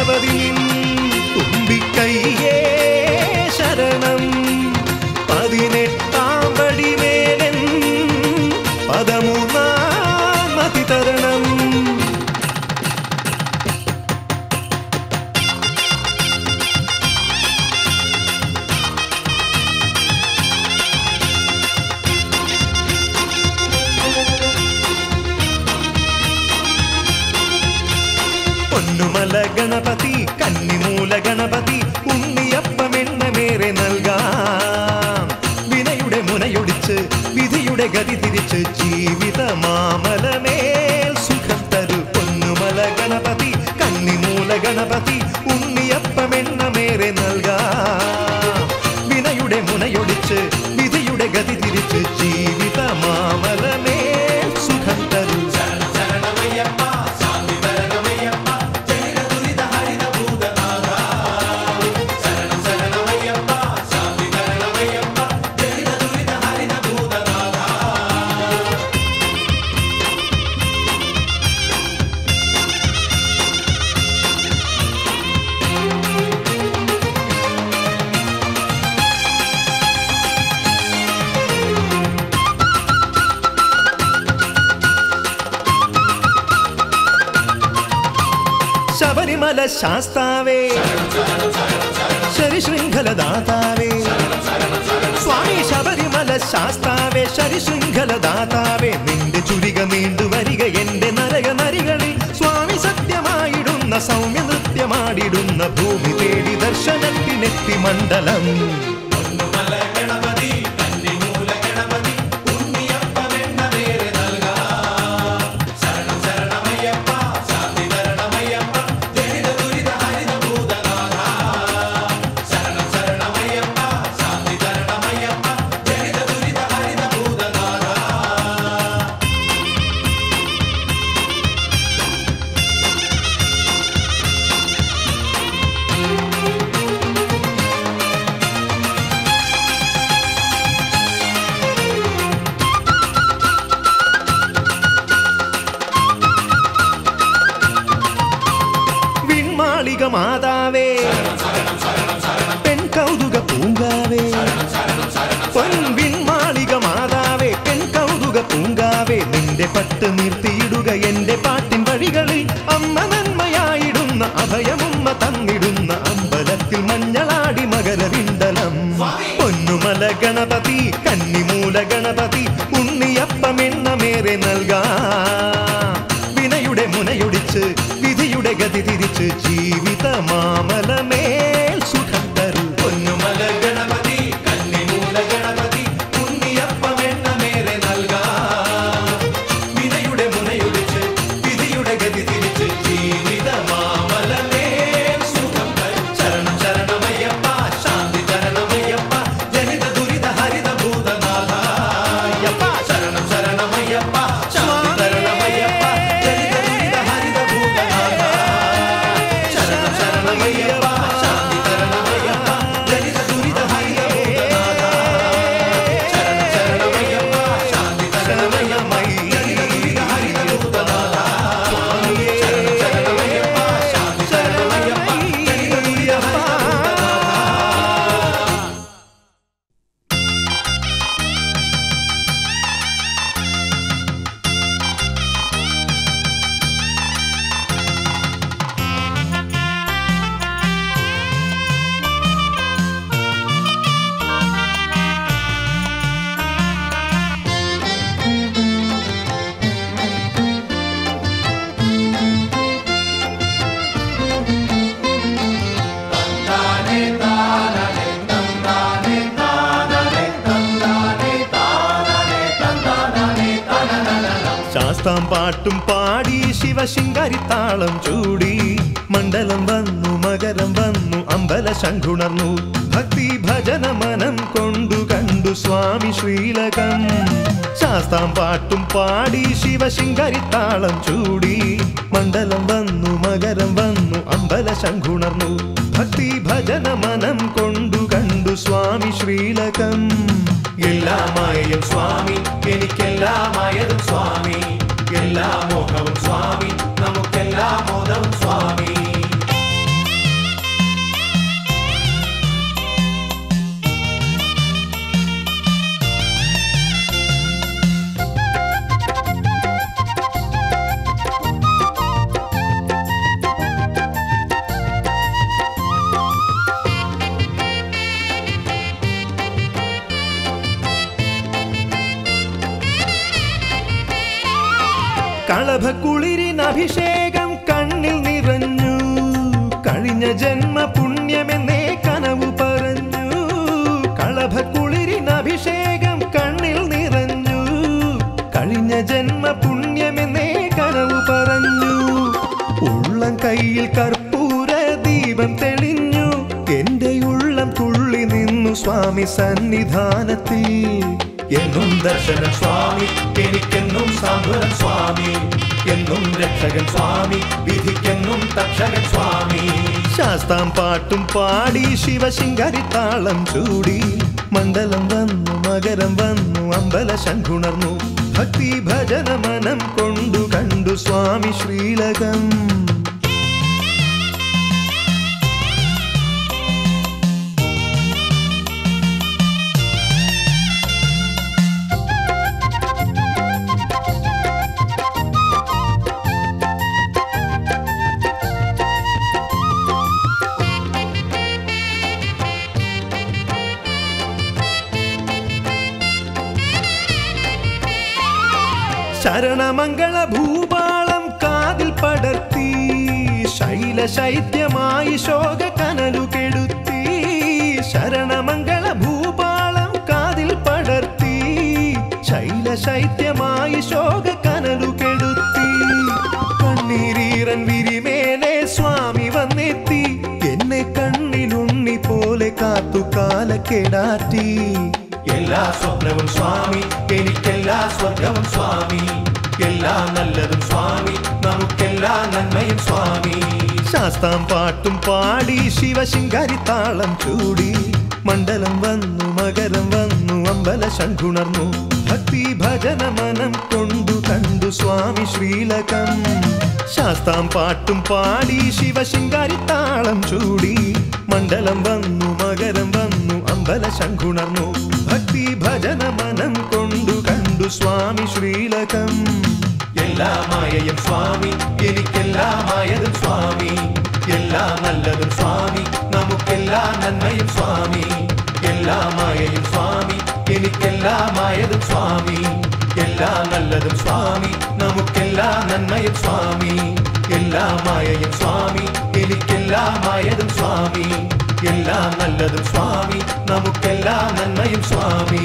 ഭഗവതി നിൻ തുമ്പിക്കൈയേ ശരണം പതിനെട്ടാം പടിമേലൻ പദമൂന്നാം മതി തരണം പൊന്നുമല ഗണപതി കന്നിമൂല ഗണപതി ഉണ്ണിയപ്പമെണ്ണമേറെ നൽകാം വിനയുടെ മുനയൊടിച്ച് വിധിയുടെ ഗതി തിരിച്ച് ജീവിത മാമലമേൽ സുഖം തരു പൊന്നുമല ഗണപതി കന്നിമൂല ഗണപതി ഉണ്ണിയപ്പമെണ്ണമേറെ നൽകാം വിനയുടെ മുനയൊടിച്ച് വിധിയുടെ ഗതി തിരിച്ച് ജീവിത മാമലമേൽ സുഖം തരു ശബരിമല ശാസ്താവേ ശരിശൃംഖലദാതാവേ സ്വാമി ശബരിമല ശാസ്താവേ ശരിശൃംഖലദാതാവേ നിന്റെ ചുരിക നീണ്ടു വരിക എന്റെ നരക നരികളിൽ സ്വാമി സത്യമായിടുന്ന സൗമ്യ നൃത്യമാടിടുന്ന ഭൂമി തേടി ദർശനത്തിനെത്തി മണ്ഡലം വിൺമാളിക മാതാവേ പെൺ കൗതുക പൂങ്കാവേ പൊൻ വിൺമാളിക മാതാവേ പെൺ കൗതുക പൂങ്കാവേ നിന്റെ പട്ട് നിർത്തിയിടുക എന്റെ പാട്ടിൻ വഴികളിൽ അമ്മ നന്മയായിടുന്ന അഭയമുമ്മ തന്നിടുന്ന അമ്പലത്തിൽ മഞ്ഞളാടി മകരവിണ്ടലം പൊന്നുമല ഗണപതി കന്നിമൂല ഗണപതി ഉണ്ണിയപ്പമെണ്ണമേറെ നൽകാ വിനയുടെ മുനയൊടിച്ച് വിധിയുടെ ഗതി തിരിച്ച് ജീവിത മാമലമേൽ സുഖം തരൂ പൊന്നുമല ഗണപതി കന്നിമൂല ഗണപതി ഉണ്ണിയപ്പമെണ്ണമേറെ നൽകാ വിനയുടെ മുനയൊടിച്ച് വിധിയുടെ ഗതി തിരിച്ച് ജീവിത മാമലമേൽ സുഖം തരൂ ശരണം ശരണമയ്യപ്പ ശാന്തി തരണമയ്യപ്പ ജനിത ദുരിത ഹരിത ഭൂതനാഥ അയ്യപ്പ ശരണം ശരണമയ്യപ്പ ശാന്തി തരണമയ്യപ്പ ജനിത ദുരിത ഹരിത ഭൂതനാഥ ശരണം ശരണമയ്യപ്പ ശാന്തി തരണമയ്യപ്പ ജനിത ദുരിത ഹരിത ഭൂതനാഥ ശരണം ശരണമയ്യപ്പ ശാന്തി തരണമയ്യപ്പ ജനിത ദുരിത ഹരിത ഭൂതനാഥ ശരണം ശരണമയ്യപ്പ ശാന്തി തരണമയ്യപ്പ ജനിത ദുരിത ഹരിത ഭൂതനാഥ ശാസ്താം പാട്ടും പാടി ശിവശിങ്കാരിത്താളം ചൂടി മണ്ഡലം വന്നു മകരം വന്നു അമ്പല ശംഖുണർന്നു ഭക്തി ഭജന മനം കൊണ്ടു കണ്ടു സ്വാമി ശ്രീലകം ശാസ്താം പാട്ടും പാടി ശിവശിങ്കാരിത്താളം ചൂടി മണ്ഡലം വന്നു മകരം വന്നു അമ്പല ശംഖുണർന്നു ഭക്തി ഭജന മനം കൊണ്ടു കണ്ടു സ്വാമി ശ്രീലകം എല്ലാമായും സ്വാമി എനിക്കെല്ലാമായതും സ്വാമി എല്ലാ മോഹവും സ്വാമി നമുക്കെല്ലാ മോദവും സ്വാമി കളഭക്കുളിരിനഭിഷേകം കണ്ണിൽ നിറഞ്ഞു കഴിഞ്ഞ ജന്മ പുണ്യമെന്നേ കനവു പറഞ്ഞു കളഭക്കുളിരിനഭിഷേകം കണ്ണിൽ നിറഞ്ഞു കഴിഞ്ഞ ജന്മ പുണ്യമെന്നേ കനവു പറഞ്ഞു ഉള്ളം കയ്യിൽ കർപ്പൂര ദീപം തെളിഞ്ഞു എന്റെ ഉള്ളം തുള്ളി നിന്നു സ്വാമി സന്നിധാനത്തിൽ എന്നും ദർശനം സ്വാമി എനിക്കെന്നും സാന്ത്വനം സ്വാമി എന്നും രക്ഷകൻ സ്വാമി വിധിക്കെന്നും തക്ഷകൻ സ്വാമി ശാസ്താം പാട്ടും പാടി ശിവശിങ്കാരി താളം ചൂടി മണ്ഡലം വന്നു മകരം വന്നു അമ്പല ശംഖുണർന്നു ഭക്തി ഭജന മനം കൊണ്ടു കണ്ടു സ്വാമി ശ്രീലകം ശരണമംഗള ഭൂപാളം കാതിൽ പടർത്തി ശൈലശൈത്യമായി ശോക കനലു കെടുത്തി ശരണമംഗള ഭൂപാളം കാതിൽ പടർത്തി ശൈലശൈത്യമായി ശോക കനലു കെടുത്തി കണ്ണീരീറൻ വിരിമേലെ സ്വാമി വന്നെത്തി എന്നെ കണ്ണിലുണ്ണി പോലെ കാത്തു കാലക്കെടാറ്റി എല്ലാ സ്വപ്നവും സ്വാമി എനിക്കെല്ലാ സ്വർഗവും സ്വാമി എല്ലാ നല്ലതും സ്വാമി നമുക്കെല്ലാ നന്മയും സ്വാമി ശാസ്താം പാട്ടും പാടി ശിവശിങ്കാരി താളം ചൂടി മണ്ഡലം വന്നു മകരം വന്നു അമ്പല ശംഖുണർന്നു ഭക്തി ഭജന മനം കൊണ്ടു കണ്ടു സ്വാമി ശ്രീലകം ശാസ്താം പാട്ടും പാടി ശിവശിങ്കാരി താളം ചൂടി മണ്ഡലം വന്നു മകരം വന്നു അമ്പല ശംഖുണർന്നു ഭക്തി ഭജന മനം കൊണ്ടു കണ്ടു സ്വാമി ശ്രീലകം എല്ലാ മായയും സ്വാമി എനിക്കെല്ലാമായതും സ്വാമി എല്ലാ നല്ലതും സ്വാമി നമുക്കെല്ലാ നന്മയും സ്വാമി എല്ലാ മായയും സ്വാമി എനിക്കെല്ലാമായതും സ്വാമി എല്ലാ നല്ലതും സ്വാമി നമുക്കെല്ലാ നന്മയും സ്വാമി എല്ലാ മായയും സ്വാമി എനിക്കെല്ലാമായതും സ്വാമി എല്ലാ നല്ലതും സ്വാമി നമുക്കെല്ലാ നന്മയും സ്വാമി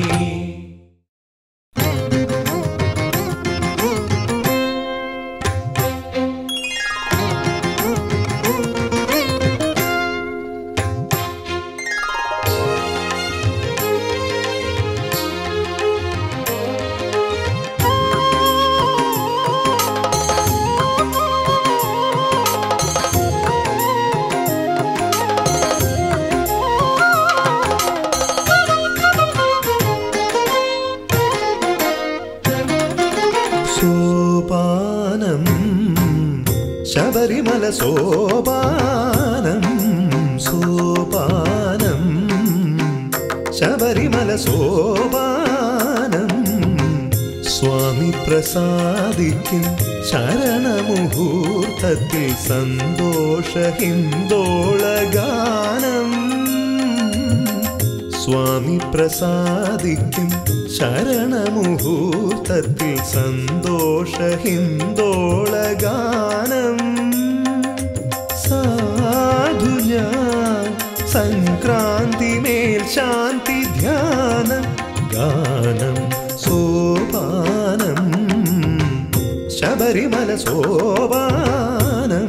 സോപാനം ശബരിമല സോപാനം സോപാനം ശബരിമല സോപാനം സ്വാമി പ്രസാദിക്കും ശരണമുഹൂർത്തത്തിൽ സന്തോഷ ഹിന്ദോളഗാനം സ്വാമി പ്രസാദിക്കും ശരണമുഹൂർത്തത്തിൽ സന്തോഷ ഹിന്ദോളഗാനം സാധു ഞാൻ സംക്രാന്തി മേൽ ശാന്തി ധ്യാനം ഗാനം സോപാനം ശബരിമല സോപാനം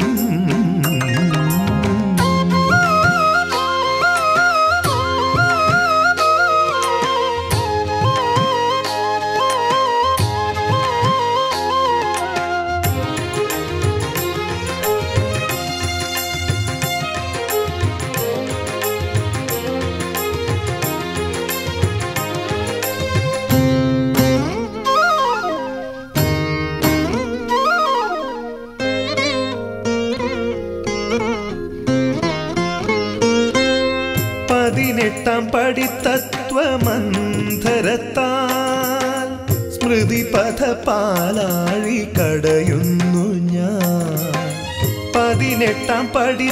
പതിനെട്ടാം പടി തത്വമന്ധരത്താൽ സ്മൃതി പഥ പാലാഴി കടയുന്നു ഞാൻ പതിനെട്ടാം പടി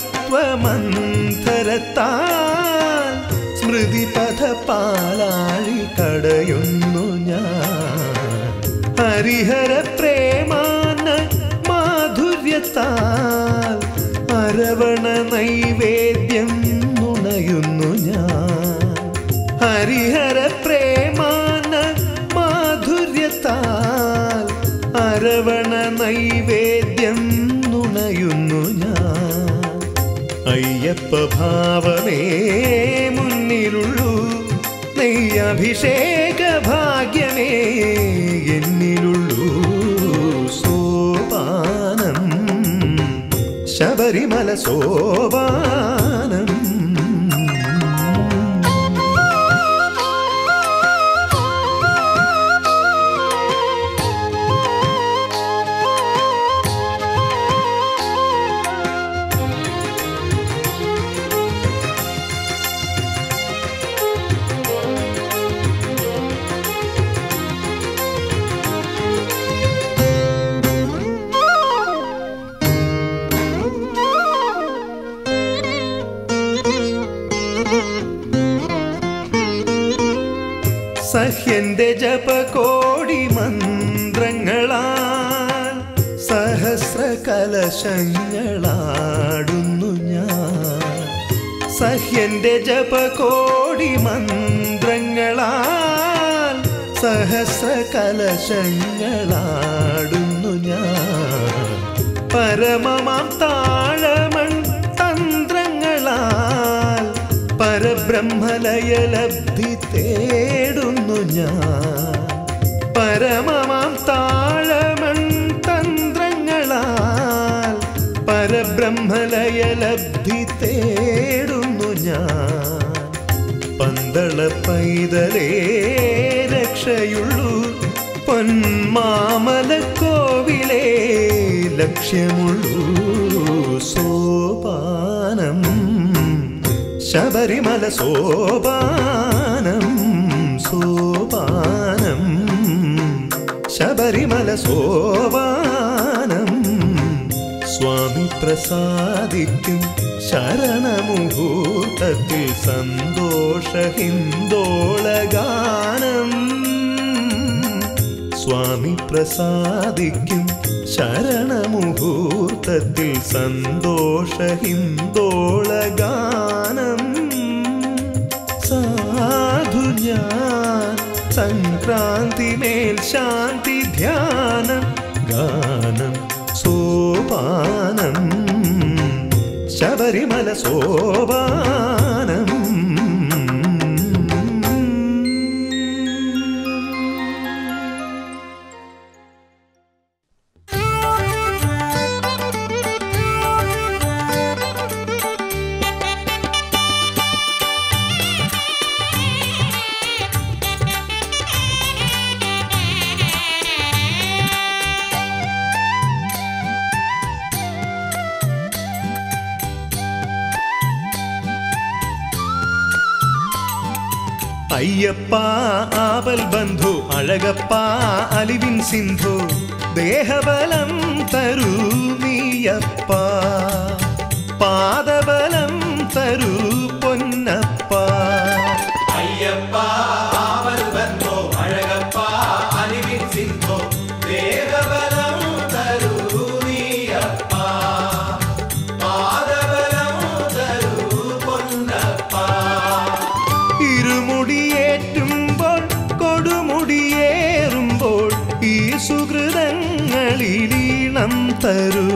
തത്വമന്ധരത്താൽ സ്മൃതി പഥ പാലാഴി കടയുന്നു ഞാൻ ഹരിഹര പ്രേമാന മാധുര്യത്താൽ അരവണ നൈവേദ്യം നുണയുന്നു ഞാൻ ഹരിഹര പ്രേമാന മാധുര്യത്താൽ അരവണ നൈവേദ്യം നുണയുന്നു ഞാൻ അയ്യപ്പ ഭാവമേ മുന്നിലുള്ളൂ നെയ്യഭിഷേക ഭാഗ്യമേ എന്നിലുള്ളൂ സോപാനം ശബരിമല സോപാനം സഹ്യന്റെ ജപകോടി മന്ത്രങ്ങളാൽ സഹസ്ര കലശങ്ങളാടുന്നു ഞാൻ സഹ്യന്റെ ജപകോടി മന്ത്രങ്ങളാൽ സഹസ്ര കലശങ്ങളാടുന്നു ഞാൻ പരമമാം താഴമൺ തന്ത്രങ്ങളാൽ പരബ്രഹ്മലയലബ്ധി തേടുന്നു ഞാൻ പരമമാം താഴമൺ തന്ത്രങ്ങളാൽ പരബ്രഹ്മലയലബ്ധി തേടുന്നു ഞാൻ പന്തള പൈതലേ രക്ഷയുള്ളൂ പൊന്മാമല കോവിലേ ലക്ഷ്യമുള്ളൂ സോപാനം ശബരിമല സോപാനം സോപാനം ശബരിമല സോപാനം സ്വാമി പ്രസാദിക്കും ശരണമുഹൂർത്തത്തിൽ സന്തോഷ ഹിന്ദോളഗാനം സ്വാമി പ്രസാദിക്കും ശരണമുഹൂർത്തത്തിൽ സന്തോഷ ഹിന്ദോളഗാനം സാധു ഞാൻ സംക്രാന്തി മേൽ ശാന്തി ധ്യാനം ഗാനം സോപാനം ശബരിമല സോപാനം അയ്യപ്പ ആപൽ ബന്ധു അഴകപ്പ അലിവിൻ സിന്ധു ദേഹബലം തരൂ നീയപ്പ പാദബലം തരൂ പൊന്നപ്പ അയ്യപ്പ ആവൽ ബന്ധോ അഴകപ്പ അലിവിൻ സിന്ധോ ദേഹബലം തരൂ നീയപ്പ പാദബലം തരൂ പൊന്നപ്പ ഇരുമുടിയേറ്റുമ്പോൾ കൊടുമുടിയേറുമ്പോൾ ഈ സുഹൃതങ്ങളിലീണം തരൂ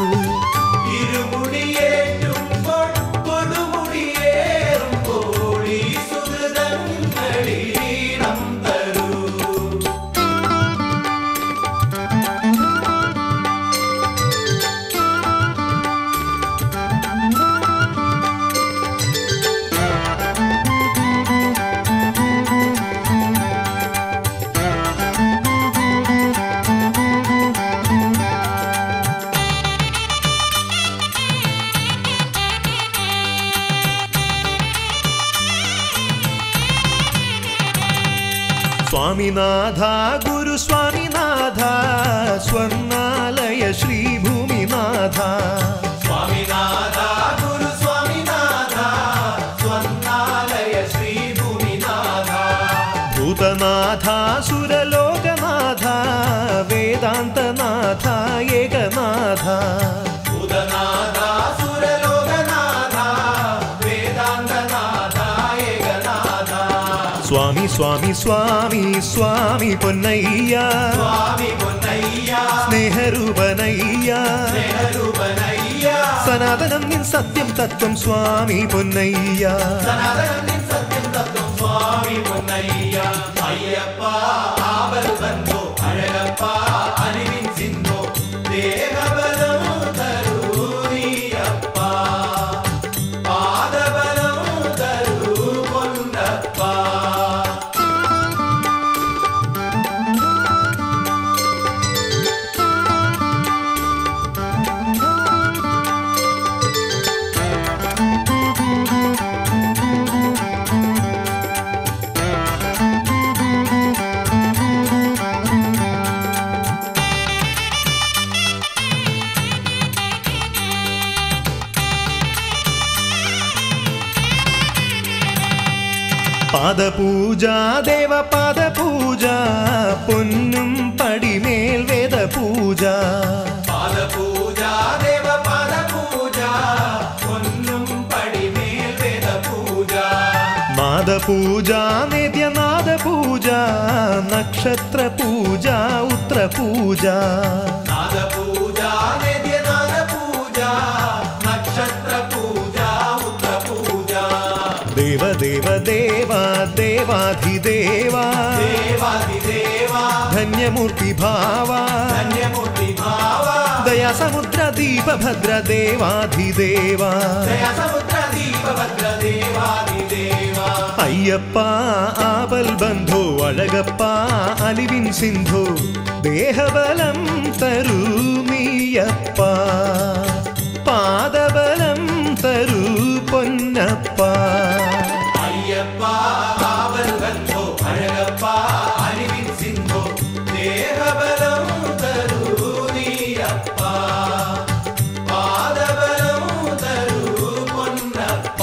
ഇരുമുടിയേറ്റുമ്പോൾ കൊടുമുടിയേറുമ്പോൾ ഈ സുഹൃതങ്ങളിൽ ഈണം തരൂ സ്വാമിനാഥ ഗുരു സ്വാമിനാഥ സ്വർണാലയ ശ്രീഭൂമിനാഥ സ്വാമിനാഥ ഗുരു സ്വാമിനാഥ സ്വർണാലയ ശ്രീഭൂമിനാഥ ഭൂതനാഥ സുരലോകനാഥ സ്വാമി സ്വാമി സ്വാമി പൊന്നയ്യ സ്വാമി പൊന്നയ്യ സ്നേഹരൂപനയ്യ സ്നേഹരൂപനയ്യ സനാതനം നിൻ സത്യം തത്വം സ്വാമി പൊന്നയ്യ സനാതനം നിൻ സത്യം തത്വം സ്വാമി പൊന്നയ്യ അയ്യപ്പ ആപൽ ബന്ധോ അഴകപ്പ അലിവിൻ സിന്ധോ ദേഹബലം തരൂ നീയപ്പ പാദബലം തരൂ പൊന്നപ്പ പാദപൂജ ദേവ പാദപൂജ പൊന്നും പടിമേൽ വേദപൂജ പാദപൂജ ദേവ പാദപൂജ പൊന്നും പടിമേൽ വേദപൂജ മാതപൂജ നിത്യനാദപൂജ നക്ഷത്ര പൂജ ഉത്രപൂജ നാദപൂജ നിത്യനാദപൂജ നക്ഷത്ര പൂജ ഉത്തപൂജ ദേവ ദേവ ദേവ ദേവാധിദേവ ദേവാദിദേവ ധന്യമൂർത്തി ഭാവ ധന്യമൂർത്തി ഭാവ ദയാസമുദ്ര ദീപഭദ്ര ദേവാധിദേവ ദയാസമുദ്ര ദീപഭദ്ര ദേവാദിദേവ അയ്യപ്പ ആപൽ ബന്ധോ അഴകപ്പ അലിവിൻ സിന്ധു ദേഹബലം തരൂ നീയപ്പ പാദബലം തരൂ പൊന്നപ്പ അയ്യപ്പ ആവൽ ബന്ധോ അഴകപ്പ അലിവിൻ സിന്ധോ ദേഹബലം തരൂ നീയപ്പ പാദബലം തരൂ പൊന്നപ്പ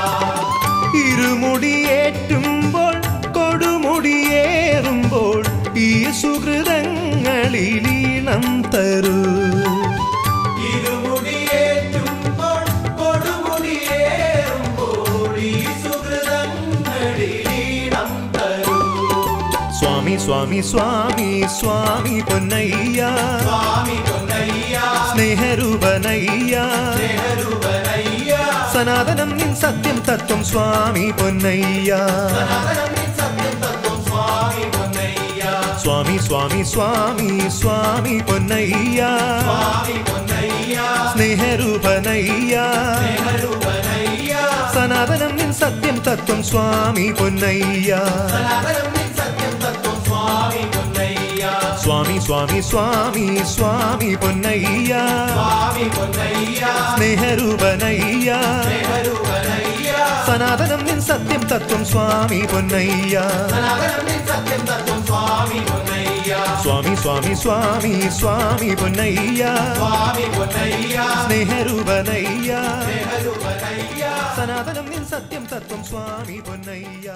ഇരുമുടിയേറ്റുമ്പോൾ കൊടുമുടിയേറുമ്പോൾ ഈ സുഹൃതങ്ങളിലീണം തരൂ ഇരുമുടിയേറ്റുമ്പോൾ കൊടുമുടിയേറുമ്പോൾ ഈ സുഹൃതങ്ങളിലീണം തരൂ സ്വാമി സ്വാമി സ്വാമി സ്വാമി പൊന്നയ്യ സ്വാമി പൊന്നയ്യ സ്നേഹരൂപനയ്യ സ്നേഹരൂപനയ്യ സനാതനം നിൻ സത്യം തത്വം സ്വാമി പൊന്നയ്യ സനാതനം നിൻ സത്യം തത്വം സ്വാമി പൊന്നയ്യ സ്വാമി സ്വാമി സ്വാമി സ്വാമി പൊന്നയ്യ സ്വാമി പൊന്നയ്യ സ്നേഹരൂപനയ്യ സ്നേഹരൂപനയ്യ സനാതനം നിൻ സത്യം തത്വം സ്വാമി പൊന്നയ്യ സനാതനം നിൻ സത്യം തത്വം സ്വാമി പൊന്നയ്യ സ്വാമി സ്വാമി സ്വാമി സ്വാമി പൊന്നയ്യ സ്വാമി പൊന്നയ്യ സ്നേഹരൂപനയ്യ സ്നേഹരൂപനയ്യ സനാതനം നിൻ സത്യം തത്വം സ്വാമി പൊന്നയ്യ സനാതനം നിൻ സത്യം തത്വം സ്വാമി പൊന്നയ്യ സ്വാമി സ്വാമി സ്വാമി സ്വാമി പൊന്നയ്യ സ്വാമി പൊന്നയ്യ സ്നേഹരൂപനയ്യ സ്നേഹരൂപനയ്യ സനാതനം നിൻ സത്യം തത്വം സ്വാമി പൊന്നയ്യ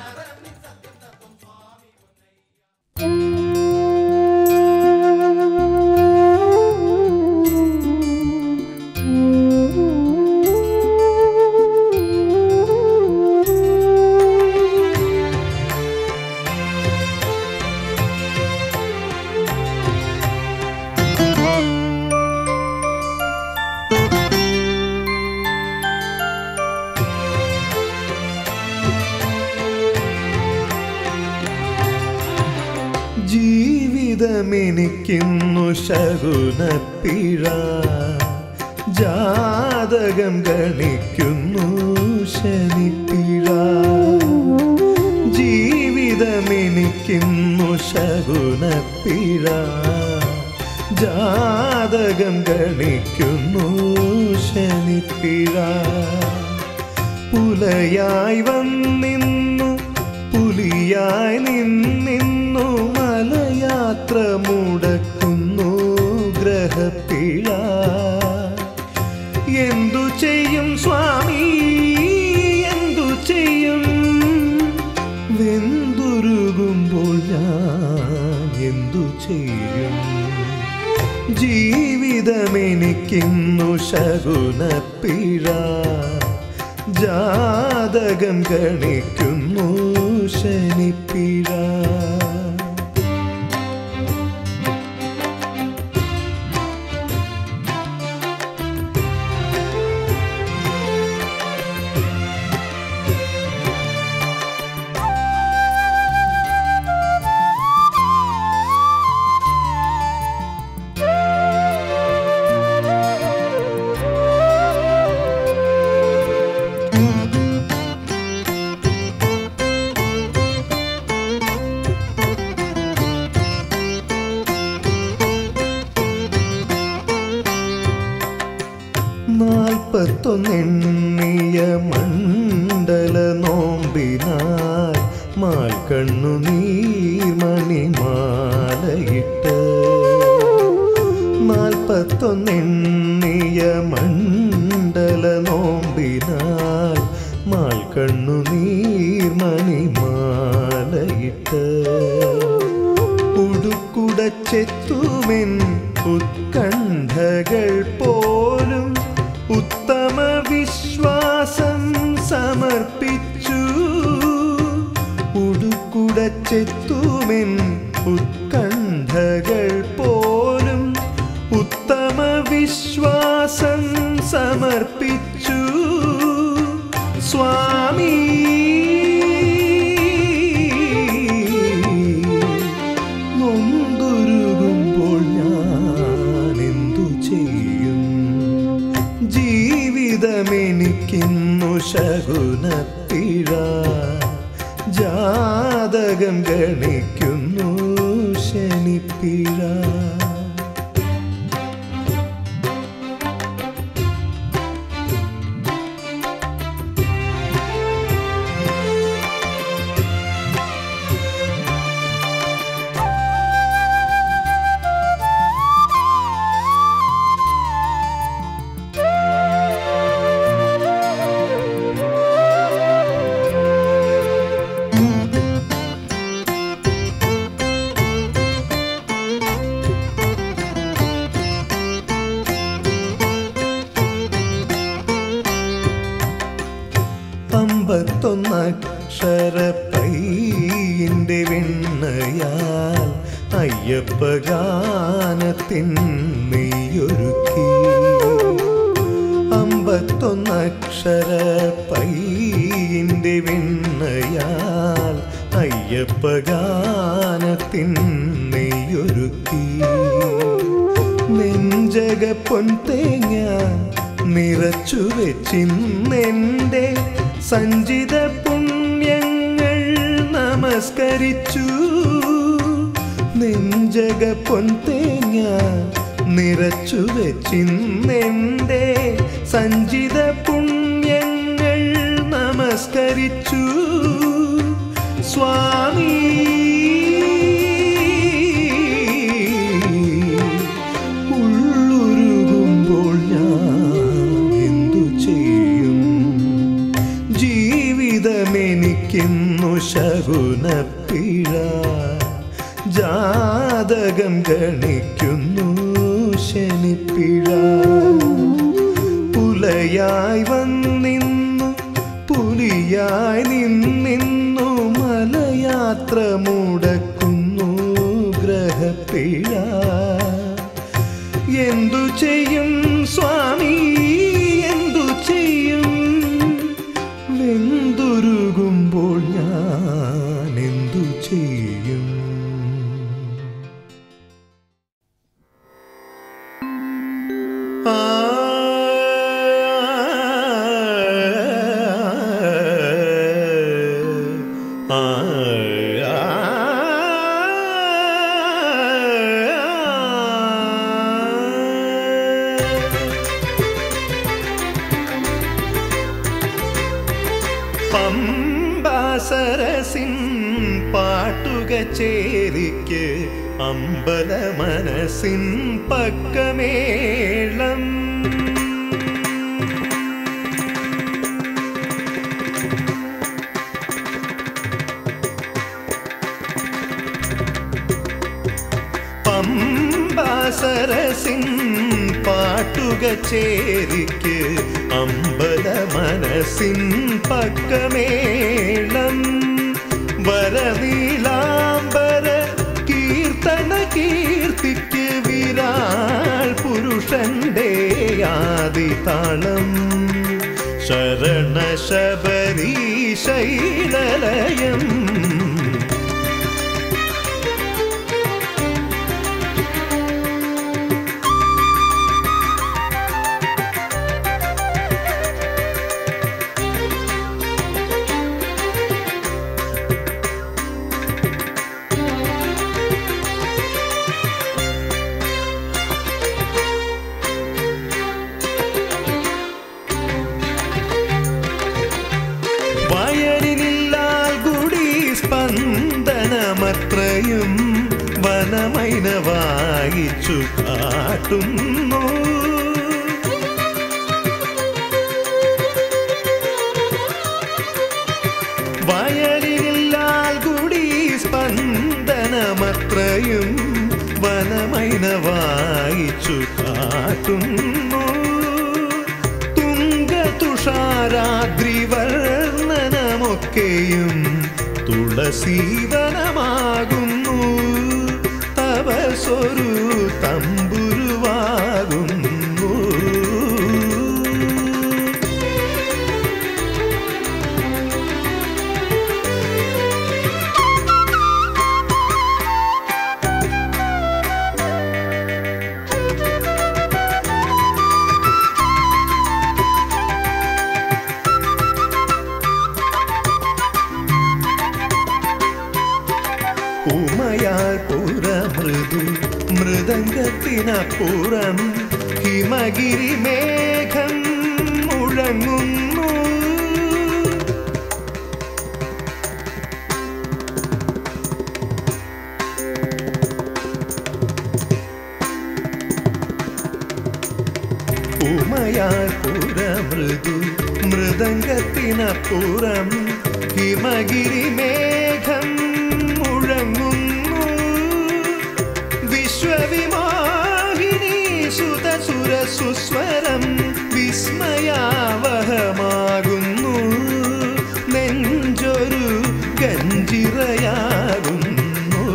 ജീവിതമെനിക്കുന്നു ശകുനപ്പിഴ ജാതകം ഗണിക്കുന്നു ശനിപ്പിഴ ജീവിതമെനിക്കുന്നു ശകുനപ്പിഴ ജാതകം ഗണിക്കുന്നു ശനിപ്പിഴ പുലയായി വന്നിന്നു പുലിയായി നിന്നിന്നു മലയാത്ര മുടക്കുന്നു ഗ്രഹപ്പിഴ എന്തു ചെയ്യും സ്വാമി എന്തു ചെയ്യും വെന്തുരുകുമ്പോൾ ഞാൻ എന്തു ചെയ്യും ജീവിതമെനിക്കിന്നു ശകുനപ്പിഴ ജാതകം ഗണിക്കുന്നു ശനിപ്പിഴ നാൽപ്പത്തൊന്നെണ്ണിയ മണ്ഡല നോമ്പിനാൽ മാൽ കണ്ണു നീർമണി മാലയിട്ട് നാൽപ്പത്തൊന്നെണ്ണിയ മണ്ഡല നോമ്പിനാൽ മാൽ കണ്ണു നീർമണി മാലയിട്ട് ഉടുക്കുടച്ചെത്തുമെൻ ഉത്കണ്ഠകൾ പോലും ഉത്തമ വിശ്വാസം സമർപ്പിച്ചു ഉടുക്കുടച്ചെത്തുമെൻ ഉത്കണ്ഠകൾ പോലും ഉത്തമ വിശ്വാസം സമർപ്പിച്ചു സ്വാമി നൊന്തുരുകുമ്പോൾ ഞാൻ എന്തു ചെയ്യും ജീവിതമെനിക്കിന്നു ശകുനപ്പിഴ ജാതകം ഗണിക്കുന്നു ശനിപ്പിഴ അമ്പത്തൊന്നക്ഷര പൈൻ്റെ വെണ്ണയാൽ അയ്യപ്പഗാനത്തിൻ നെയ്യൊരുക്കി അമ്പത്തൊന്നക്ഷര പൈൻ്റെ വെണ്ണയാൽ അയ്യപ്പഗാനത്തിൻ നെയ്യൊരുക്കി നെഞ്ചക പൊൻതേങ്ങ നിറച്ചു വെച്ചിന്നെൻ്റെ സഞ്ചിത പുണ്യങ്ങൾ നമസ്കരിച്ചു നെഞ്ചക പൊൻതേങ്ങ നിറച്ചു വെച്ചിന്നെൻ്റെ സഞ്ചിത പുണ്യങ്ങൾ നമസ്കരിച്ചു സ്വാമി ഉള്ളുരുകുമ്പോൾ ഞാൻ എന്തു ചെയ്യും ജീവിതമെനിക്കിന്നു ശകുനപ്പിഴ ജാതകം ഗണിക്കുന്നു ശനിപ്പിഴ പുലയായി വന്നിന്നു പുലിയായി നിന്നിന്നു മലയാത്ര മുടക്കുന്നു ഗ്രഹപ്പിഴ എന്തു ചെയ്യും സ്വാമി എന്തു ചെയ്യും വെന്തുരുകുമ്പോൾ ഞാൻ എന്തു ചെയ്യും ആ ആ പമ്പാസരസിൻ പാട്ടുക ചേരിക്ക് അമ്പല മനസ്സിൻ പക്കമേളം പമ്പാസരസിൻ പാട്ടുക ചേരിക്ക് അമ്പല മനസ്സിൻ പക്കമേളം വരനീലാംബര കീർത്തന കീർത്തിക്ക് വിരാൾ പുരുഷന്റെ ആദിതാളം ശരണ ശബരീ ശൈലലയം വയലിനില്ലാൽ കുടി സ്പന്ദനമത്രയും വനമൈന വായിച്ചു കാട്ടുന്നു വയലിനില്ലാൽ കുടി സ്പന്ദനമത്രയും വനമൈന വായിച്ചു കാട്ടുന്നു തുംഗതുഷാരാദ്രിവർണ്ണനമൊക്കെയും തുളസീവനമാകുന്നു തപസ്വരു തമ്പുരുവാകുന്നു ഉമയാൽ പുറമൃദു മൃദംഗത്തിനപ്പുറം ഹിമഗിരി മേഘം മുഴങ്ങുന്നു ഉമയാൽ പുറമൃദു മൃദംഗത്തിനപ്പുറം ഹിമഗിരി മേഘം മുഴങ്ങുന്നു വിശ്വവിമോഹിനി സുതസുര സുസ്വരം വിസ്മയാവഹമാകുന്നു നെഞ്ചൊരു ഗഞ്ചിറയാകുന്നു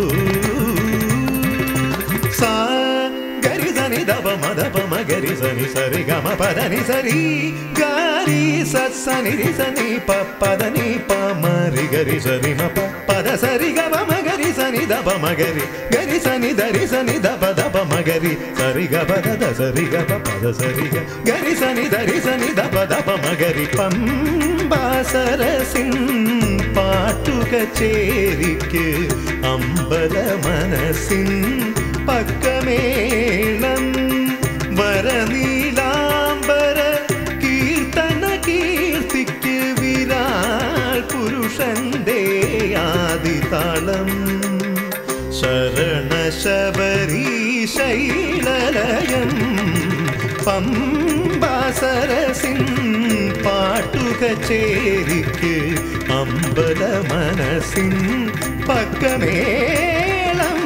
സാ ഗരി സനി ദപ മദപ മഗരി സനി സരി ഗമ പദനി സരി ഗരി സനി രി സനി പ പദനി പ മരി ഗരി സരി మ ప పద సరి గ మ గరి సని ద ప మగరి గరి సని దరి సని ద ప ద ప మగరి సరి గ ప ద ద సరి గ ప పద సరి గ గరి సని దరి సని ద ప ద ప మగరి പമ്പാ സരസിൻ പാട്ടുക ചേരിക്ക് അമ്പല മനസ്സിൻ പക്കമേളം വരനീലാംബര കീർത്തന കീർത്തിക്ക് വിരാൾ പുരുഷന്റെ ആദിതാളം ശരണ ശബരീ ശൈലലയം പമ്പാസരസിൻ പാട്ടുക ചേരിക്ക് അമ്പല മനസ്സിൻ പക്കമേളം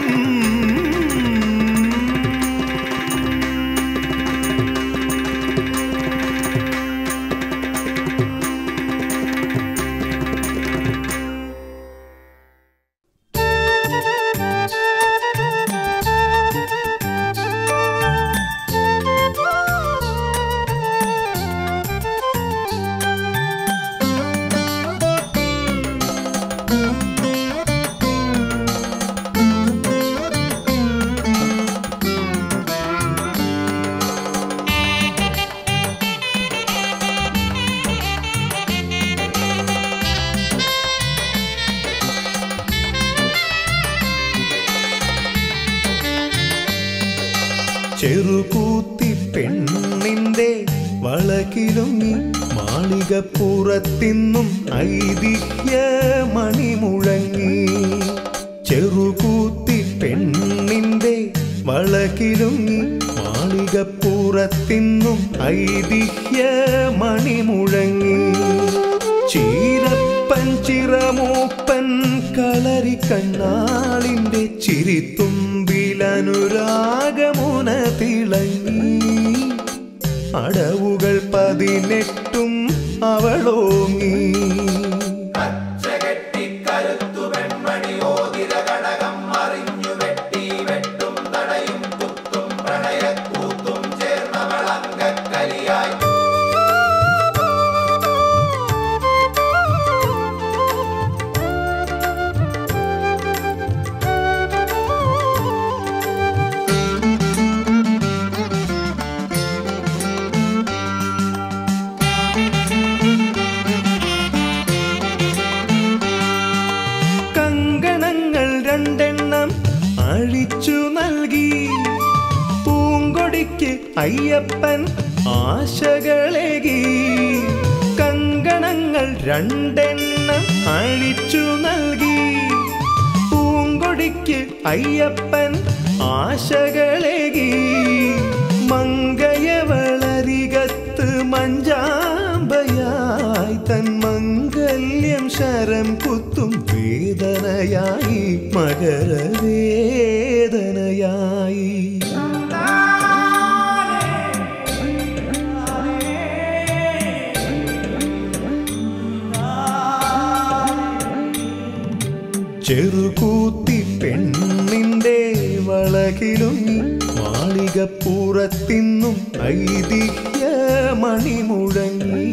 ചെറുകൂത്തി പെണ്ണിന്റെ വളകിലുങ്ങി മാളികപ്പുറത്തിന്നും ഐതിഹ്യ മണിമുഴങ്ങി ചെറുകൂത്തി പെണ്ണിന്റെ വളകിലുങ്ങി മാളികപ്പുറത്തിന്നും ഐതിഹ്യ മണിമുഴങ്ങി ചീരപ്പൻ ചിറമൂപ്പൻ കളരി കണ്ണാളിന്റെ ചിരിത്തുമ്പിലനുരാഗമുന തിളങ്ങി അടവുകൾ പതിനെട്ടും അവളോങ്ങി കച്ചകെട്ടി കരുത്തുവെള്ള അയ്യപ്പൻ ആശകളേകി കങ്കണങ്ങൾ രണ്ടെണ്ണം അഴിച്ചു നൽകി പൂങ്കൊടിക്ക് അയ്യപ്പൻ ആശകളേകി മങ്കയവളരികത്ത് മഞ്ചാമ്പയായി തൻ മംഗല്യം ശരം കുത്തും വേദനയായി മകരവേദനയായി ചെറുകൂത്തി പെണ്ണിന്റെ വളകിലുങ്ങി മാളികപ്പുറത്തിന്നും ഐതിഹ്യ മണിമുഴങ്ങി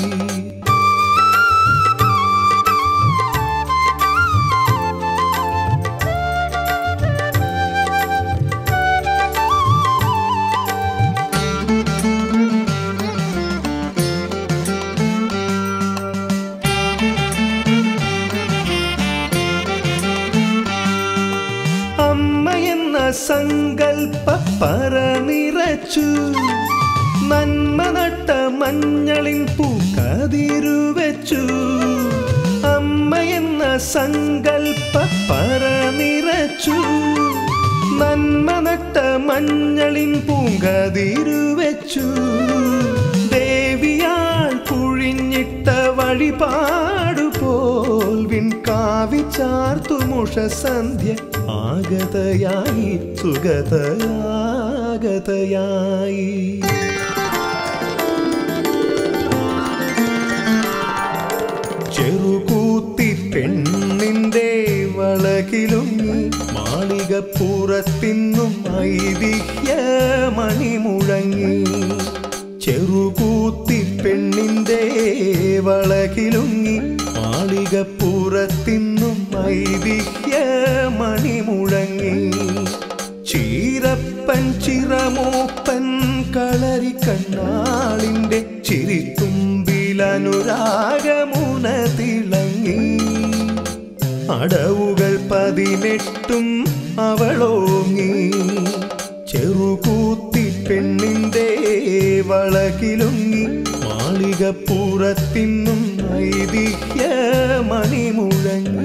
അമ്മയെന്ന സങ്കൽപ്പ പറനിറച്ചു നന്മ നട്ട മഞ്ഞളിൻ പൂക്കതിരുവച്ചു അമ്മയെന്ന സങ്കൽപ്പ പറനിറച്ചു നന്മ നട്ട മഞ്ഞളിൻ പൂങ്കതിരുവച്ചു ദേവിയാൾ കുഴിഞ്ഞിട്ട വഴിപാടുപോൽ വിൺകാവി ചാർത്തുമുഷ സന്ധ്യ ആഗതയായി സുഗതയാഗതയായി ചെറുകൂത്തി പെണ്ണിന്റെ വളകിലുങ്ങി മാളികപ്പുറത്തിന്നും ഐതിഹ്യ മണിമുഴങ്ങി ചെറുകൂത്തി പെണ്ണിന്റെ വളകിലുങ്ങി മാളികപ്പുറത്തിന്നും ഐതിഹ്യ മണിമുഴങ്ങി ചീരപ്പൻ ചിറമൂപ്പൻ കളരി കണ്ണാളിന്റെ ചിരിത്തുമ്പിലനുരാഗമുന തിളങ്ങി അടവുകൾ പതിനെട്ടും അവളോങ്ങി ചെറുകൂത്തി പെണ്ണിന്റെ വളകിലുങ്ങി മാളികപ്പുറത്തിന്നും ഐതിഹ്യ മണിമുഴങ്ങി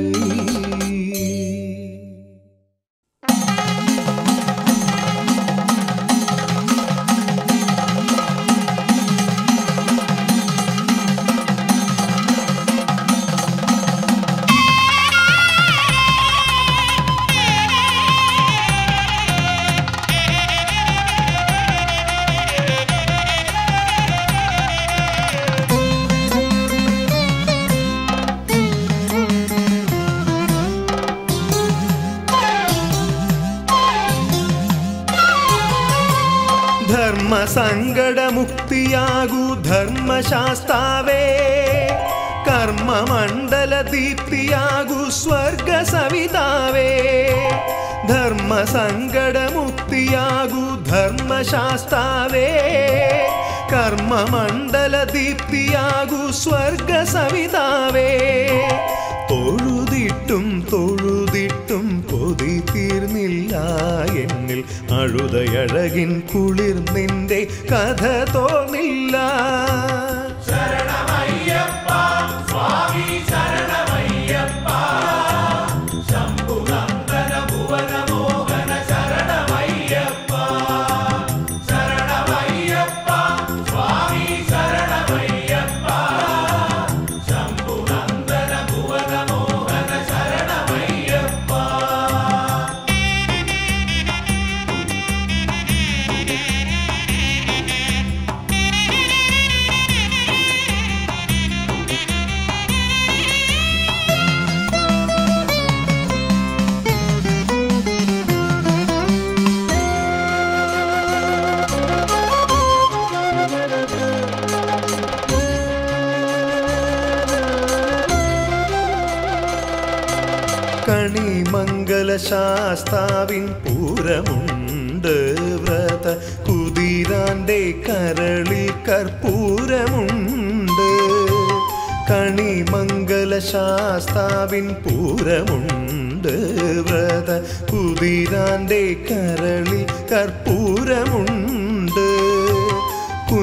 ധർമ്മ സങ്കടമുക്തിയാകൂ ധർമ്മശാസ്താവേ കർമ്മമണ്ഡല ദീപ്തിയാകൂ സ്വർഗ സവിതാവേ ധർമ്മ സങ്കടമുക്തിയാകൂ ധർമ്മശാസ്താവേ കർമ്മമണ്ഡല ദീപ്തിയാകൂ സ്വർഗ സവിതാവേ തൊഴുതിട്ടും തൊഴുതിട്ടും കൊതി തീർന്നില്ല എന്നിൽ അഴുതയഴകിൻ കുളിർ നിന്റെ കഥ തോന്നില്ല ശരണമയ്യപ്പ സ്വാമി ശരണമയ്യപ്പ ശംഭുനന്ദന ഭുവന മോഹന ശരണമയ്യപ്പ ശരണമയ്യപ്പ സ്വാമി ശരണമയ്യപ്പ ശംഭുനന്ദന ഭുവന മോഹന ശരണമയ്യപ്പ കണിമംഗല ശാസ്താവിൻ പൂരമുണ്ട് വ്രത കുതിരാന്റെ കരളിൽ കർപ്പൂരമുണ്ട് കണിമംഗല ശാസ്താവിൻ പൂരമുണ്ട് വ്രത കുതിരാന്റെ കരളിൽ കർപ്പൂരമുണ്ട്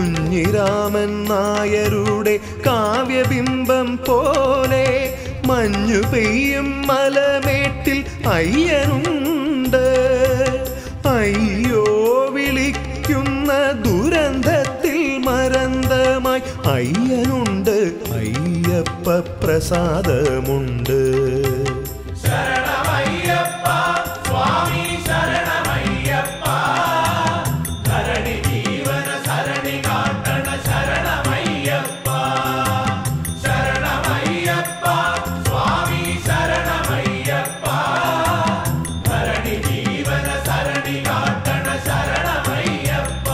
കുഞ്ഞിരാമൻ നായരുടെ കാവ്യബിംബം പോലെ മഞ്ഞു പെയ്യും മലമേട്ടിൽ അയ്യനുണ്ട് അയ്യോ വിളിക്കുന്ന ദുരന്തത്തിൽ മരന്തമായി അയ്യനുണ്ട് അയ്യപ്പ പ്രസാദമുണ്ട് ശരണമയ്യപ്പ സ്വാമി ശരണമയ്യപ്പ ധരണി ജീവന സരണി കാട്ടണ ശരണമയ്യപ്പ ശരണമയ്യപ്പ സ്വാമി ശരണമയ്യപ്പ ധരണി ജീവന സരണി കാട്ടണ ശരണമയ്യപ്പ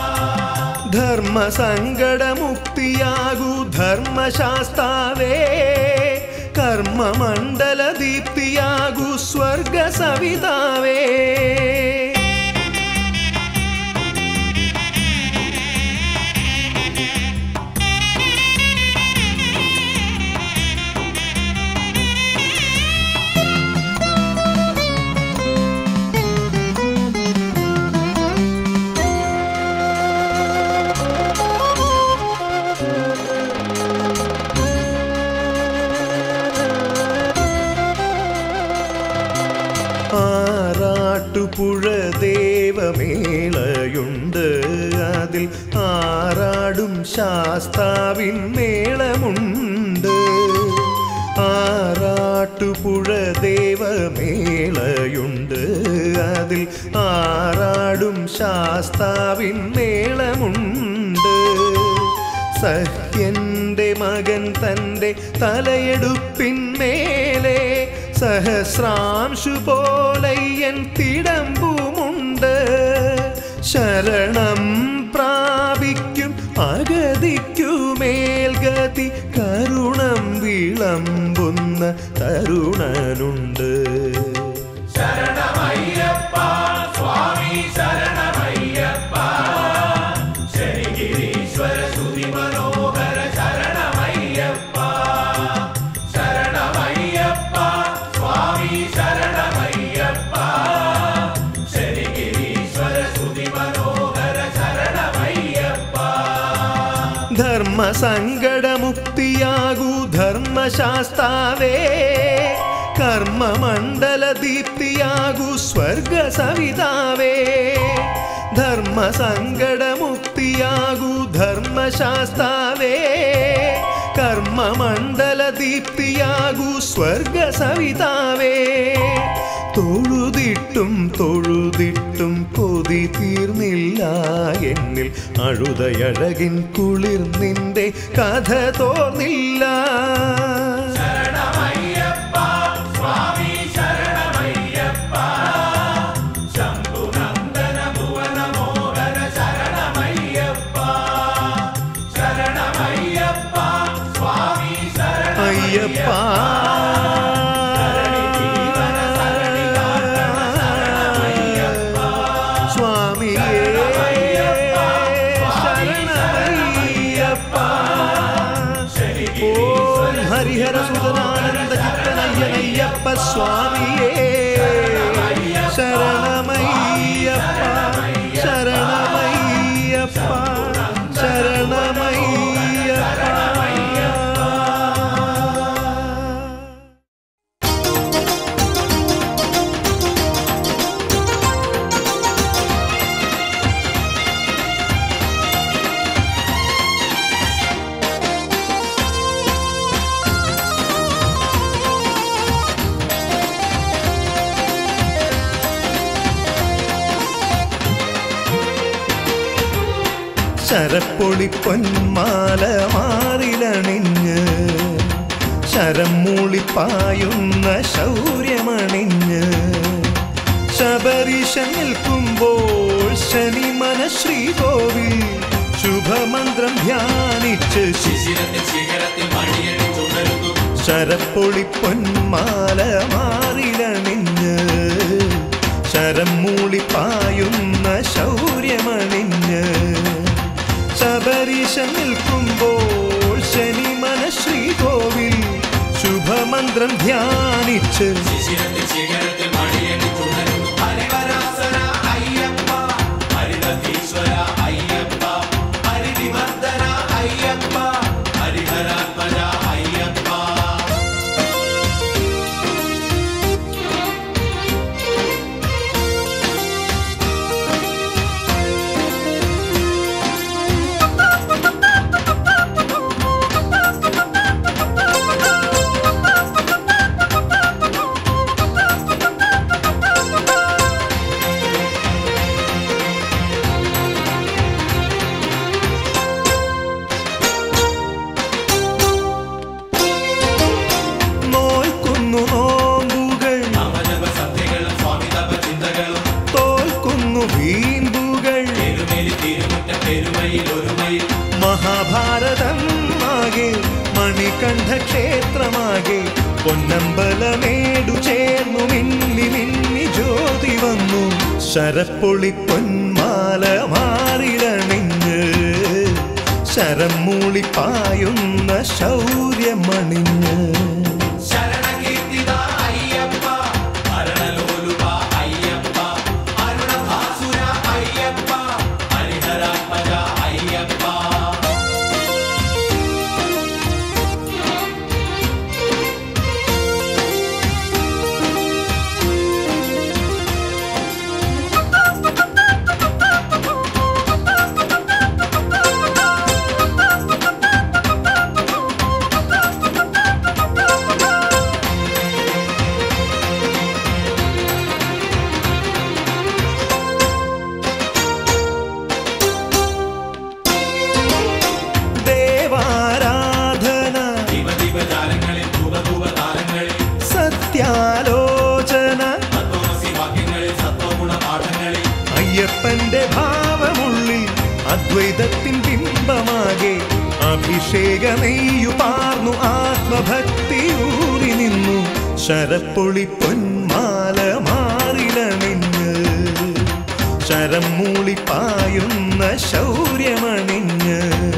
ധർമ്മസങ്കടമുക്തിയാകൂ ധർമ്മശാസ്താവേ കർമ്മമണ്ഡല ദീപ്തിയാകൂ സ്വർഗ സവിതാവേ ആറാട്ടുപുഴ ദേവമേളയുണ്ട് അതിൽ ആറാടും ശാസ്താവിൻ മേളമുണ്ട് ആറാട്ടുപുഴ ദേവമേളയുണ്ട് അതിൽ ആറാടും ശാസ്താവിൻ മേളമുണ്ട് സഹ്യന്റെ മകൻ തന്റെ തലയെടുപ്പിന്മേലെ സഹസ്രാംശു പോലയ്യൻ തിടമ്പുമുണ്ട് ശരണം പ്രാപിക്കും അഗതിക്കുമേൽഗതി കരുണം വിളമ്പുന്ന തരുണനുണ്ട് ശരണമയ്യപ്പ സ്വാമി ശരണമയ്യപ്പ ശരിഗിരീശ്വര ശ്രുതി മനോഹര ശരണമയ്യപ്പ ശരണമയ്യപ്പ സ്വാമി ശരണമയ്യപ്പ ശരിഗിരീശ്വര ശ്രുതി മനോഹര ശരണമയ്യപ്പ ധർമ്മസങ്കടമുക്തിയാകൂ ധർമ്മശാസ്താവേ കർമ്മമണ്ഡല ദീപ്തിയാകൂ സ്വർഗ സവിതാവേ ധർമ്മസങ്കടമുക്തിയാകൂ ധർമ്മശാസ്താവേ കർമ്മമണ്ഡല ദീപ്തിയാകൂ സ്വർഗ സവിതാവേ തൊഴുതിട്ടും തൊഴുതിട്ടും കൊതി തീർന്നില്ല എന്നിൽ അഴുതയഴകിൻ കുളിർ നിന്റെ കഥ തോന്നില്ല ശരണമയ്യപ്പ സ്വാമി ശരണമയ്യപ്പ ശംഭുനന്ദന ഭുവന മോഹന ശരണമയ്യപ്പ ശരണമയ്യപ്പ സ്വാമി അയ്യപ്പ സ്വാമിയേ ശരണമയ്യപ്പ ഓം ഹരിഹര സുതനാനന്ദ ചിത്തനയ്യനയ്യപ്പ സ്വാമിയേ ശരണമയ്യപ്പ ശരണമയ്യപ്പ ശരണമയ്യപ്പ ശരപ്പൊളി പൊന്മാല മാറിലണിഞ്ഞ് ശരം മൂളിപ്പായുന്ന ശൗര്യമണിഞ്ഞ് ശബരീശൻ നിൽക്കുമ്പോൾ ശനിമന ശ്രീകോവിൽ ശുഭമന്ത്രം ധ്യാനിച്ച് ശി- ശിശിരത്തിൽ ശിഖരത്തിൽ മണിയടി തുടരുന്നു ശരപ്പൊളി പൊന്മാല മാറിലണിഞ്ഞ് ശരം മൂളിപ്പായുന്ന ശൗര്യമണിഞ്ഞ് ശബരീശൻ നിൽക്കുമ്പോൾ ശനിമന ശ്രീകോവിൽ ശുഭമന്ത്രം ധ്യാനിച്ച് ശിശിരത്തിൽ ശിഖരത്തിൽ മണിയടി തുടരുന്നു ഹരിവരാസന അയ്യപ്പ ഹരിതീശ്വര അയ്യപ്പ ഹരിതി गिरिवर्धन अय्यप्प हरिहरात्मज अय्यप्प നോൽക്കുന്നു നോമ്പുകൾ നാമജപ സന്ധ്യകളും സ്വാമിതപ ചിന്തകളും തോൽക്കുന്നു വീമ്പുകൾ പെരുമേലി തിരുമുറ്റ പെരുമയിൽ ഒരുമയിൽ മഹാഭാരതം ആകെ മണികണ്ഠ ക്ഷേത്രമാകെ പൊന്നമ്പലമേടു ചേർന്നു മിന്നി മിന്നി ജ്യോതി വന്നു ശരപ്പൊളി പൊന്മാല മാറിലണിഞ്ഞ് ശരം മൂളി പായുന്ന ശൗര്യമണിഞ്ഞ് ശരണകീർത്തിത അയ്യപ്പ ഹരണലോലുപ അയ്യപ്പ അരുണഭാസുര അയ്യപ്പ ഹരിഹരാത്മജ അയ്യപ്പ ദേവാരാധന ദീപദീപജാലങ്ങളിൽ ധൂപധൂപതാരങ്ങളിൽ സത്യാലോചന തത്വമസി വാക്യങ്ങളിൽ സത്വഗുണ പാഠങ്ങളിൽ അയ്യപ്പന്റെ ഭാവമുള്ളിൽ അദ്വൈതത്തിൻ ബിംബമാകെ അഭിഷേകമെയ്യു പാർന്നു ആത്മഭക്തിയൂറി നിന്നു ശരപ്പൊളി പൊന്മാല മാറിലണിഞ്ഞ് ശരം മൂളി പായുന്ന ശൗര്യമണിഞ്ഞ്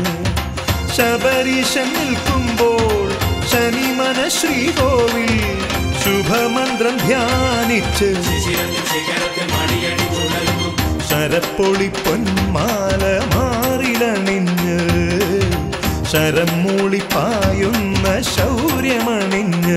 ശബരീശൻ നിൽക്കുമ്പോൾ ശനിമന ശ്രീകോവിൽ ശുഭമന്ത്രം ധ്യാനിച്ച് ശിശിരത്തിൽ ശിഖരത്തിൽ മണിയടി ചുഴലുന്നു ശരപ്പൊളി പൊന്മാല മാറിലണിഞ്ഞ് ശരം മൂളി പായുന്ന ശൗര്യമണിഞ്ഞ്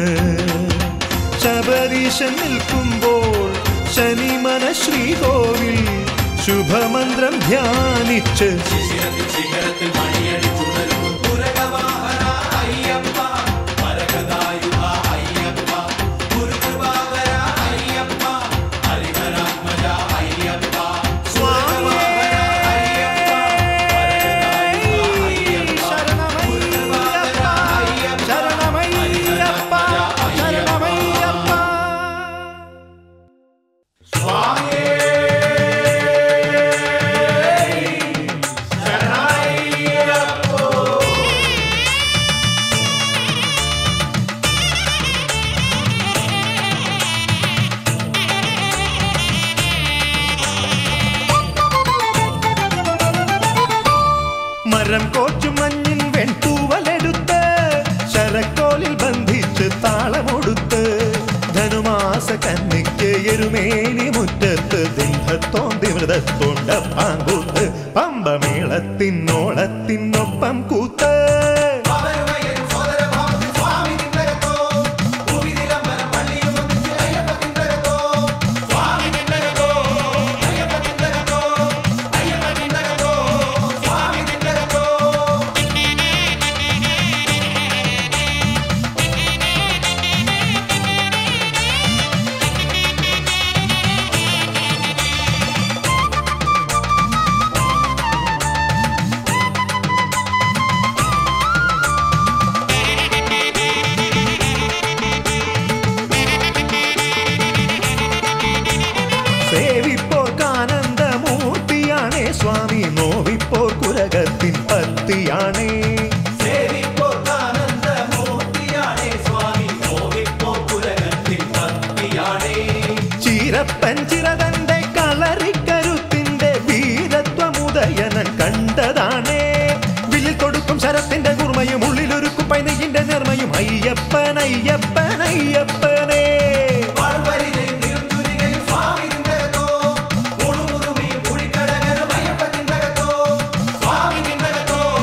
ശബരീശൻ നിൽക്കുമ്പോൾ ശനിമന ശ്രീകോവിൽ ശുഭമന്ത്രം ധ്യാനിച്ച് ശിശിരത്തിൽ ശിഖരത്തിൽ മണിയടി ചുഴലുന്നു പുരകവാഹന അയ്യപ്പ പരകദായുധ അയ്യപ്പ ഗുരുകൃപാകര അയ്യപ്പ ഹരിഹരാത്മജ അയ്യപ്പ പുരകവാഹന അയ്യപ്പ പരകദായുധ അയ്യപ്പ ഗുരുകൃപാകര അയ്യപ്പ ഹരിഹരാത്മജ അയ്യപ്പ സ്വാമിയേ ശരണയ്യപ്പോ മരം കോച്ചു മഞ്ഞിൻ വെൺതൂവലെടുത്ത് ശരക്കോലിൽ ബന്ധിച്ച് താളമൊടുത്ത് ധനുമാസ കന്നിക്ക് എരുമേനി മുറ്റത്ത് ദിന്ധത്തോന്തി മൃതത്തോണ്ട പാങ്കൂത്ത് പമ്പമേളത്തിനോളത്തിനൊപ്പം കൂത്ത് അവരുമയൻ സോദരഭാവത്തിൽ സ്വാമി നിന്നകത്തോ ഭൂമിനിലംബരം പള്ളിയും ഒന്നിച്ച് അയ്യപ്പ നിന്നകത്തോ സ്വാമി നിന്നകത്തോ അയ്യപ്പ നിന്നകത്തോ അയ്യപ്പ നിന്നകത്തോ സ്വാമി നിന്നകത്തോ സേവിപ്പോർക്കാനന്ദമൂർത്തിയാണേ സ്വാമി നോവിപ്പോർ കുരകത്തിൻ പത്തിയാണേ സേവിപ്പോർക്കാനന്ദമൂർത്തിയാണേ സ്വാമി നോവിപ്പോർക്കുലകത്തിൻ ഭക്തിയാണേ ചീരപ്പൻ ചിറതന്റെ കളറിക്കരുത്തിന്റെ വീരത്വമുദയനൻ കണ്ടതാണേ വില്ലിൽ കൊടുക്കും ശരത്തിന്റെ കുർമയും ഉള്ളിലൊരുക്കും പൈനയിന്റെ നിർമ്മയും അയ്യപ്പൻ അയ്യപ്പൻ അയ്യപ്പനേ വാൾവരിതയും തിരുത്തുരികയും സ്വാമി നിന്നകത്തോ മുഴുമുറുമിയും കുഴിക്കടകരും അയ്യപ്പ നിന്നകത്തോ സ്വാമി നിന്നകത്തോ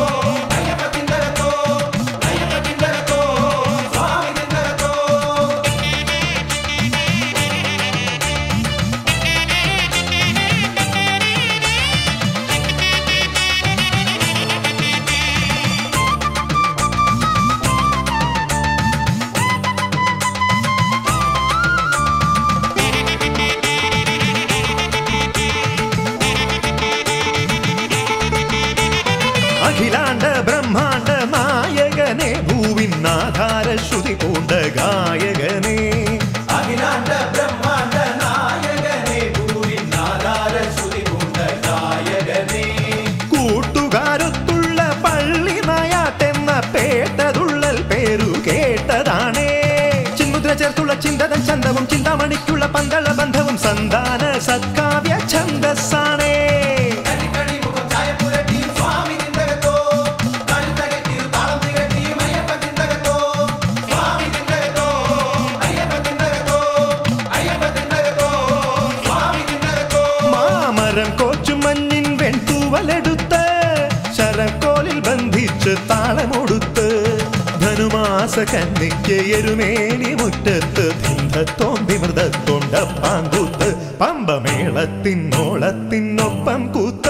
പൂവിനാധാര ശ്രുതി പൂണ്ട ഗായകനേ അഖിലാണ്ട ബ്രഹ്മാണ്ട നായകനെ ഭൂരിനാധാര ശ്രുതി പൂണ്ട നായകനെ കൂട്ടുകാരൊത്തുള്ള പള്ളി നായാട്ടെന്ന പേട്ടതുള്ളൽ പേരു കേട്ടതാണേ ചിന്മുദ്ര ചേർത്തുള്ള ചിന്തതൻ ചന്തവും ചിന്താമണിക്കുള്ള പന്തള ബന്ധവും സന്താന സത്കാവ്യ ഛന്ദസ്സാണേ കണിക്കണി മുഖം ചായപ്പുരട്ടി സ്വാമി ചിന്തകത്തോ കഴുത്തകറ്റി താളം തികട്ടി അയ്യപ്പ ചിന്തകത്തോ സ്വാമി ചിന്തകത്തോ അയ്യപ്പ ചിന്തകത്തോ അയ്യപ്പ ചിന്തകത്തോ സ്വാമി ചിന്തകത്തോ മാമരം കോച്ചു മഞ്ഞിൻ വെൺതൂവലെടുത്ത് ശരക്കോലിൽ ബന്ധിച്ച് താളമൊടുത്ത് ധനുമാസ കന്നിക്ക് എരുമേനി മുറ്റത്ത് ധിന്ധത്തോമ്പി മൃതത്തൊണ്ട പാങ്കൂത്ത് പമ്പമേളത്തിനോളത്തിനൊപ്പം കൂത്ത്